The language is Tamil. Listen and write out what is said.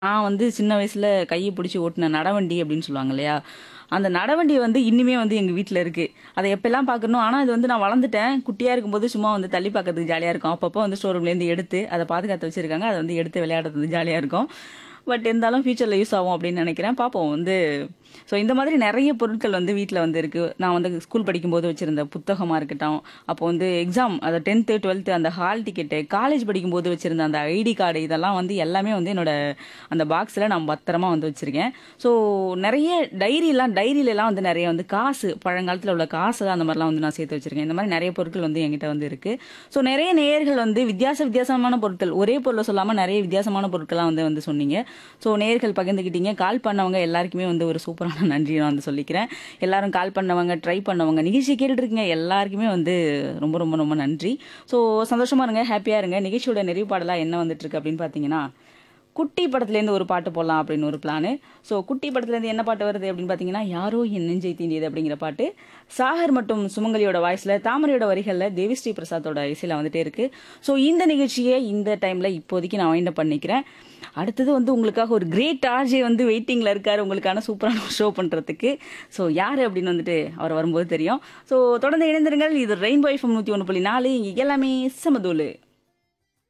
நான் வந்து சின்ன வயசுல கைய பிடிச்சு ஓட்டுன நடவண்டி அப்படின்னு சொல்லுவாங்க இல்லையா? அந்த நடவண்டி வந்து இன்னுமே வந்து எங்க வீட்ல இருக்கு. அத எப்பலாம் பார்க்கணும் ஆனா இது வந்து நான் வளர்ந்துட்டேன். குட்டியா இருக்கும்போது சும்மா வந்து தள்ளி பார்க்கறதுக்கு ஜாலியா இருக்கும். அப்பப்போ வந்து ஸ்டோர் ரூம்லேருந்து எடுத்து அத பாதுகாத்து வச்சிருக்காங்க. அத வந்து எடுத்து விளையாடுறது வந்து ஜாலியா இருக்கும். பட் இருந்தாலும் ஃபியூச்சர்ல யூஸ் ஆகும் அப்படின்னு நினைக்கிறேன். பார்ப்போம் வந்து ஸோ இந்த மாதிரி நெறைய பொருட்கள் வந்து வீட்ல வந்து இருக்கு. நான் வந்து ஸ்கூல் படிக்கும்போது வச்சிருந்த புத்தகமா இருக்கட்டும், அப்போ வந்து எக்ஸாம் அது 10த், 12த் அந்த ஹால் டிக்கெட்டு, காலேஜ் படிக்கும்போது வச்சிருந்த அந்த ஐடி கார்டு இதெல்லாம் வந்து எல்லாமே வந்து என்னோட அந்த பாக்ஸ்ல நான் பத்திரமா வந்து வச்சிருக்கேன். ஸோ நெறைய டைரிலாம் டைரிலலாம் வந்து நெறைய வந்து காசு பழங்காலத்துல உள்ள காசு அந்த மாரிலாம் வந்து நான் சேர்த்து வச்சிருக்கேன். இந்த மாரி நெறைய பொருட்கள் வந்து என்கிட்ட வந்து இருக்கு. ஸோ நெறைய நேயர்கள் வந்து வித்தியாச வித்தியாசமான பொருட்கள் ஒரே பொருள சொல்லாம நெறைய வித்தியாசமான பொருட்கள்லாம் வந்து வந்து சொன்னீங்க. ஸோ நேயர்கள் பகிர்ந்துக்கிட்டீங்க. கால் பண்ணவங்க எல்லாருக்குமே வந்து ஒரு சூப்பரான நன்றி நான் வந்து சொல்லிக்கிறேன். எல்லாரும் கால் பண்ணவங்க, ட்ரை பண்ணவங்க, நிகழ்ச்சிய கேட்டுட்டு இருக்கீங்க எல்லாருக்குமே வந்து ரொம்ப ரொம்ப ரொம்ப நன்றி. ஸோ சந்தோஷமா இருங்க, ஹேப்பியா இருங்க. நிகழ்ச்சியோட நிறைவு பாடலா என்ன வந்துட்டு இருக்கு அப்படின்னு பார்த்தீங்கன்னா, குட்டி படத்துலேருந்து ஒரு பாட்டு போடலாம் அப்படின்னு ஒரு பிளானு. ஸோ குட்டி படத்துலேருந்து என்ன பாட்டு வருது அப்படின்னு பார்த்தீங்கன்னா, யாரோ என் நெஞ்சை தீண்டியது அப்படிங்கிற பாட்டு. சாகர் மற்றும் சுமங்கலியோட வாய்ஸ்ல, தாமரையோட வரிகள்ல, தேவிஸ்ரீ பிரசாத்தோட இசையில வந்துட்டே இருக்கு. ஸோ இந்த நிகழ்ச்சிய இந்த டைம்ல இப்போதைக்கு நான் வைண்ட் அப் பண்ணிக்கிறேன். அடுத்தது வந்து உங்களுக்காக ஒரு கிரேட் ஆர்ஜே வந்து வெயிட்டிங்ல இருக்காரு உங்களுக்கான சூப்பரான ஷோ பண்றதுக்கு. ஸோ யாரு அப்படின்னு வந்துட்டு அவர் வரும்போது தெரியும். ஸோ தொடர்ந்து இணைந்திருங்கள். இது ரெயின்போ எஃப்எம் 101.4 இங்க எல்லாமே சமதூளு.